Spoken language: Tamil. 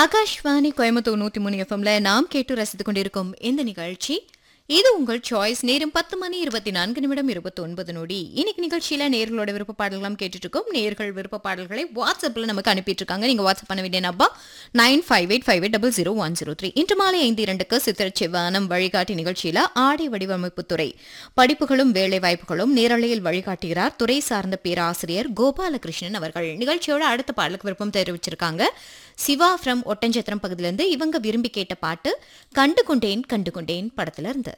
ஆகாஷ்வாணி கோயம்புத்தூர் நூத்தி மூணு எஃப்எம்ல நாம் கேட்டு ரசித்துக் கொண்டிருக்கும் இந்த நிகழ்ச்சி இது உங்கள் சாய்ஸ் நேரம் பத்து மணி இருபத்தி நான்கு நிமிடம் இருபத்தி ஒன்பது நொடி இன்னைக்கு நிகழ்ச்சியில நேர்களோட விருப்ப பாடல்களாம் கேட்டுட்டு இருக்கோம் நேர்கள் விருப்ப பாடல்களை வாட்ஸ்அப்ல நமக்கு அனுப்பிட்டு இருக்காங்க நீங்க வாட்ஸ்அப் பண்ண வேண்டிய number nine five eight five eight double zero one zero three இன்று மாலை ஐந்து இரண்டுக்கு சித்திர செவ்வானம் வழிகாட்டி நிகழ்ச்சியில ஆடை வடிவமைப்பு துறை படிப்புகளும் வேலை வாய்ப்புகளும் நேரலையில் வழிகாட்டுகிறார் துறை சார்ந்த பேராசிரியர் கோபாலகிருஷ்ணன் அவர்கள் நிகழ்ச்சியோட அடுத்த பாடலுக்கு விருப்பம் தெரிவிச்சிருக்காங்க சிவா ஃப்ரம் ஒட்டஞ்சத்திரம் பகுதியிலிருந்து இவங்க விரும்பி கேட்ட பாட்டு கண்டு கொண்டேன் கண்டு கொண்டேன் படத்துல இருந்து